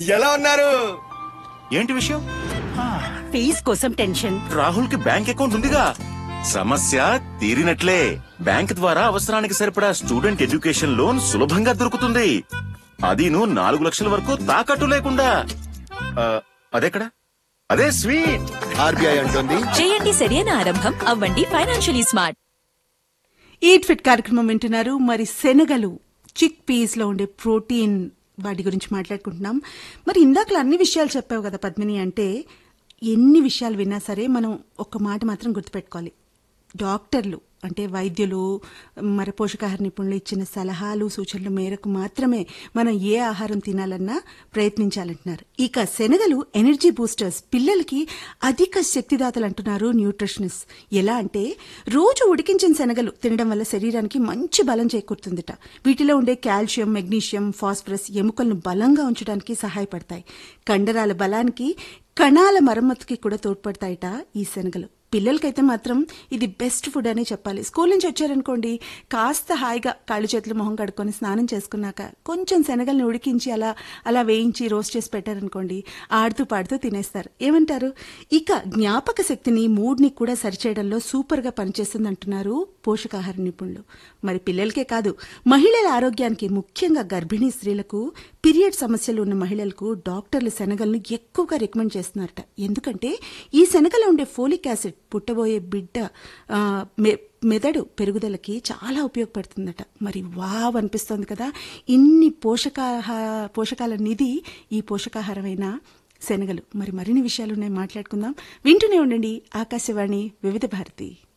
ఎలా ఉన్నారు ఏంటి విషయం ఫీజ్ కోసం టెన్షన్ రాహుల్ కి బ్యాంక్ అకౌంట్ ఉందిగా సమస్య తీరినట్లే బ్యాంక్ ద్వారా అవసరానికి సరిపడా స్టూడెంట్ ఎడ్యుకేషన్ లోన్ సులభంగా దొరుకుతుంది అదీను నాలుగు లక్షల వరకు తాకట్టు లేకుండా ఆ, అదెక్కడ అదే స్వీట్ ఆర్బీఐ అంటుంది చేయండి సరైన ఆరంభం అవ్వండి ఫైనాన్షియలీ స్మార్ట్ ఈట్ ఫిట్ కార్యక్రమం వింటున్నారు మరి శనగలు చిక్ పీస్ లో ఉండే ప్రోటీన్ వాటి గురించి మాట్లాడుకుంటున్నాం మరి ఇందాకలు అన్ని విషయాలు చెప్పావు కదా పద్మిని అంటే ఎన్ని విషయాలు విన్నా సరే మనం ఒక మాట మాత్రం గుర్తుపెట్టుకోవాలి డాక్టర్లు అంటే వైద్యులు మరి పోషకాహార నిపుణులు ఇచ్చిన సలహాలు సూచనల మేరకు మాత్రమే మనం ఏ ఆహారం తినాలన్నా ప్రయత్నించాలంటున్నారు ఇక శనగలు ఎనర్జీ బూస్టర్స్ పిల్లలకి అధిక శక్తిదాతలు అంటున్నారు న్యూట్రిషనిస్ట్ ఎలా అంటే రోజు ఉడికించిన శనగలు తినడం వల్ల శరీరానికి మంచి బలం చేకూరుతుందట వీటిలో ఉండే కాల్షియం మెగ్నీషియం ఫాస్ఫరస్ ఎముకలను బలంగా ఉంచడానికి సహాయపడతాయి కండరాల బలానికి కణాల మరమ్మతుకి కూడా తోడ్పడతాయట ఈ శనగలు పిల్లలకైతే మాత్రం ఇది బెస్ట్ ఫుడ్ అని చెప్పాలి స్కూల్ నుంచి వచ్చారనుకోండి కాస్త హాయిగా కాళ్ళు చేతులు మొహం కడుక్కొని స్నానం చేసుకున్నాక కొంచెం శనగల్ని ఉడికించి అలా అలా వేయించి రోస్ట్ చేసి పెట్టారనుకోండి ఆడుతూ పాడుతూ తినేస్తారు ఏమంటారు ఇక జ్ఞాపక శక్తిని మూడ్ని కూడా సరిచేయడంలో సూపర్గా పనిచేస్తుంది అంటున్నారు పోషకాహార నిపుణులు మరి పిల్లలకే కాదు మహిళల ఆరోగ్యానికి ముఖ్యంగా గర్భిణీ స్త్రీలకు పీరియడ్ సమస్యలు ఉన్న మహిళలకు డాక్టర్లు శనగలను ఎక్కువగా రికమెండ్ చేస్తున్నారట ఎందుకంటే ఈ శనగలో ఉండే ఫోలిక్ యాసిడ్ పుట్టబోయే బిడ్డ ఆ, మె- మెదడు పెరుగుదలకి చాలా ఉపయోగపడుతుందట మరి వావ్ అనిపిస్తోంది కదా ఇన్ని పోషకాహ పోషకాల నిధి ఈ పోషకాహారమైన శనగలు మరి మరిన్ని విషయాలు ఉన్నాయి మాట్లాడుకుందాం వింటూనే ఉండండి ఆకాశవాణి వివిధ భారతి